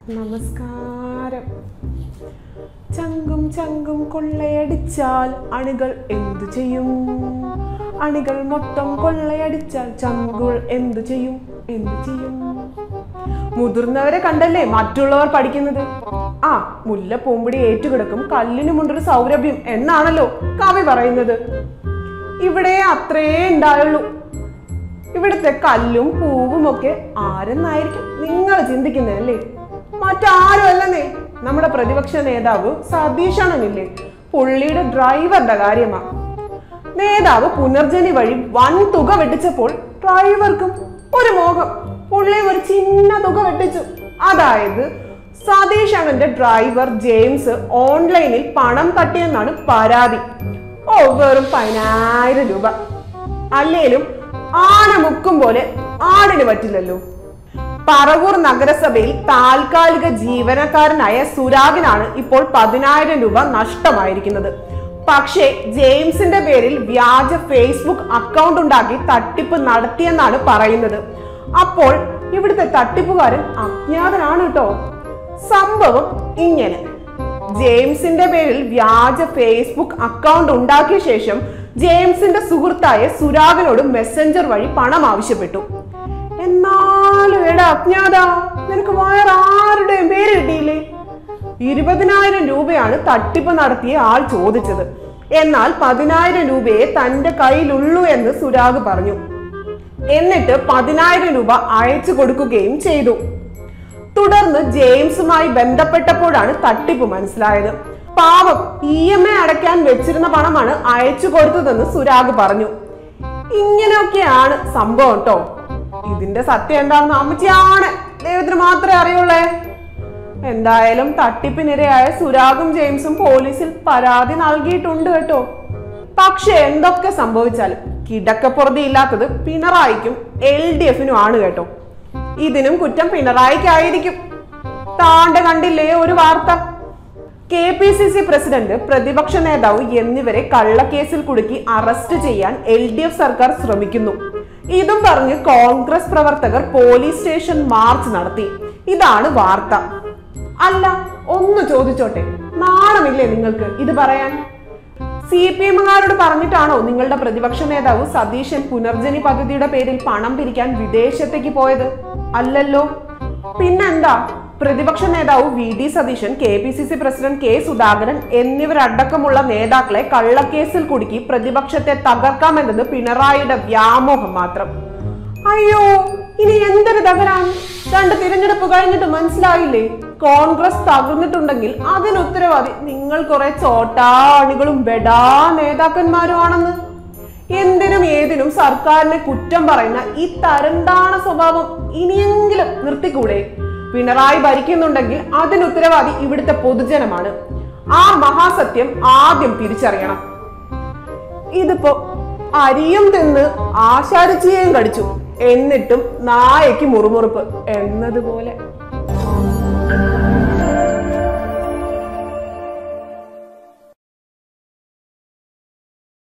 നമസ്കാരം ചങ്കും ചങ്കും കൊള്ളയടിച്ചാൽ അണികൾ എന്തു ചെയ്യും അണികൾ മൊത്തം കൊള്ളയടിച്ചാൽ ചങ്കുകൾ എന്തു ചെയ്യും എന്തു ചെയ്യും മുതിർന്നവരെ കണ്ടല്ലേ മറ്റുള്ളവർ പഠിക്കുന്നത് ആ മുല്ല പൂമ്പൊടി ഏറ്റുകിടക്കും കല്ലിനുമുണ്ടൊരു സൗരഭ്യം എന്നാണല്ലോ കവി പറയുന്നത് ഇവിടെ അത്രേ ഉണ്ടായുള്ളൂ ഇവിടുത്തെ കല്ലും പൂവും ഒക്കെ ആരെന്നായിരിക്കും നിങ്ങൾ ചിന്തിക്കുന്നതല്ലേ മറ്റാരും അല്ലെന്നേ നമ്മുടെ പ്രതിപക്ഷ നേതാവ് സതീഷണനില്ലേ പുള്ളിയുടെ ഡ്രൈവറുടെ കാര്യമാ നേതാവ് പുനർജനി വഴി വൻ തുക വെട്ടിച്ചപ്പോൾ ഡ്രൈവർക്കും ഒരു മോഹം പുള്ളി ഒരു ചിന്ന തുക വെട്ടിച്ചു അതായത് സതീഷ് അണ്ണന്റെ ഡ്രൈവർ ജെയിംസ് ഓൺലൈനിൽ പണം തട്ടിയെന്നാണ് പരാതി ഓ വെറും പതിനായിരം രൂപ അല്ലേലും ആന മുക്കും പോലെ ആടിന് പറ്റില്ലല്ലോ പറവൂർ നഗരസഭയിൽ താൽക്കാലിക ജീവനക്കാരനായ സുരാഗിനാണ് ഇപ്പോൾ പതിനായിരം രൂപ നഷ്ടമായിരിക്കുന്നത് പക്ഷേ ജെയിംസിന്റെ പേരിൽ വ്യാജ ഫേസ്ബുക്ക് അക്കൗണ്ട് ഉണ്ടാക്കി തട്ടിപ്പ് നടത്തിയെന്നാണ് പറയുന്നത് അപ്പോൾ ഇവിടുത്തെ തട്ടിപ്പുകാരൻ അജ്ഞാതനാണ് കേട്ടോ സംഭവം ഇങ്ങനെ ജെയിംസിന്റെ പേരിൽ വ്യാജ ഫേസ്ബുക്ക് അക്കൗണ്ട് ഉണ്ടാക്കിയ ശേഷം ജെയിംസിന്റെ സുഹൃത്തായ സുരാഗിനോട് മെസ്സഞ്ചർ വഴി പണം ആവശ്യപ്പെട്ടു എന്നാലും എടാ അജ്ഞാത നിനക്ക് വേറെ ആരുടെയും പേര് കിട്ടിയില്ലേ ഇരുപതിനായിരം രൂപയാണ് തട്ടിപ്പ് നടത്തിയ ആൾ ചോദിച്ചത് എന്നാൽ പതിനായിരം രൂപയെ തന്റെ കയ്യിലുള്ളൂ എന്ന് സുരാഗ് പറഞ്ഞു എന്നിട്ട് പതിനായിരം രൂപ അയച്ചു കൊടുക്കുകയും ചെയ്തു തുടർന്ന് ജെയിംസുമായി ബന്ധപ്പെട്ടപ്പോഴാണ് തട്ടിപ്പ് മനസ്സിലായത് പാവം ഇ എം ഐ അടയ്ക്കാൻ വെച്ചിരുന്ന പണമാണ് അയച്ചു കൊടുത്തതെന്ന് സുരാഗ് പറഞ്ഞു ഇങ്ങനെയൊക്കെയാണ് സംഭവം കേട്ടോ ഇതിന്റെ സത്യം എന്താണെന്ന് അമ്മച്ചിയാണ് ദൈവത്തിന് മാത്രമേ അറിയുള്ളേ എന്തായാലും തട്ടിപ്പിനിരയായ സുരാഗും ജെയിംസും പോലീസിൽ പരാതി നൽകിയിട്ടുണ്ട് കേട്ടോ പക്ഷെ എന്തൊക്കെ സംഭവിച്ചാലും കിടക്കപ്പുറതി ഇല്ലാത്തത് പിണറായിക്കും എൽ ഡി എഫിനും ആണ് കേട്ടോ ഇതിനും കുറ്റം പിണറായിക്കായിരിക്കും താണ്ട കണ്ടില്ലേ ഒരു വാർത്ത K P C C president പ്രതിപക്ഷ നേതാവ് എന്നിവരെ കള്ളക്കേസിൽ കുടുക്കി അറസ്റ്റ് ചെയ്യാൻ എൽ ഡി എഫ് സർക്കാർ ശ്രമിക്കുന്നു ഇതും പറഞ്ഞ് കോൺഗ്രസ് പ്രവർത്തകർ പോലീസ് സ്റ്റേഷൻ മാർച്ച് നടത്തി ഇതാണ് വാർത്ത അല്ല ഒന്ന് ചോദിച്ചോട്ടെ നാണമില്ലേ നിങ്ങൾക്ക് ഇത് പറയാൻ സി പി എമ്മുകാരോട് പറഞ്ഞിട്ടാണോ നിങ്ങളുടെ പ്രതിപക്ഷ നേതാവ് സതീശൻ പുനർജനി പദ്ധതിയുടെ പേരിൽ പണം പിരിക്കാൻ വിദേശത്തേക്ക് പോയത് അല്ലല്ലോ പിന്നെന്താ പ്രതിപക്ഷ നേതാവ് V D Satheesan K P C C president K Sudhakaran എന്നിവരടക്കമുള്ള നേതാക്കളെ കള്ളക്കേസിൽ കുടുക്കി പ്രതിപക്ഷത്തെ തകർക്കാമെന്നത് പിണറായിയുടെ വ്യാമോഹം മാത്രം അയ്യോ ഇനി എന്തൊരു തകരാൻ രണ്ട് തിരഞ്ഞെടുപ്പ് കഴിഞ്ഞിട്ട് മനസ്സിലായില്ലേ കോൺഗ്രസ് തകർന്നിട്ടുണ്ടെങ്കിൽ അതിന് ഉത്തരവാദി നിങ്ങൾ കുറെ ചോട്ടാണികളും ബെഡാ നേതാക്കന്മാരും ആണെന്ന് എന്തിനും ഏതിനും സർക്കാരിനെ കുറ്റം പറയുന്ന ഈ തരണ്ടാണ സ്വഭാവം ഇനിയെങ്കിലും നിർത്തിക്കൂടെ പിണറായി ഭരിക്കുന്നുണ്ടെങ്കിൽ അതിന് ഉത്തരവാദി ഇവിടുത്തെ പൊതുജനമാണ് ആ മഹാസത്യം ആദ്യം തിരിച്ചറിയണം ഇതിപ്പോ അരിയും തിന്ന് ആശാരിച്ചിയേയും കടിച്ചു എന്നിട്ടും നായയ്ക്ക് മുറുമുറുപ്പ് എന്നതുപോലെ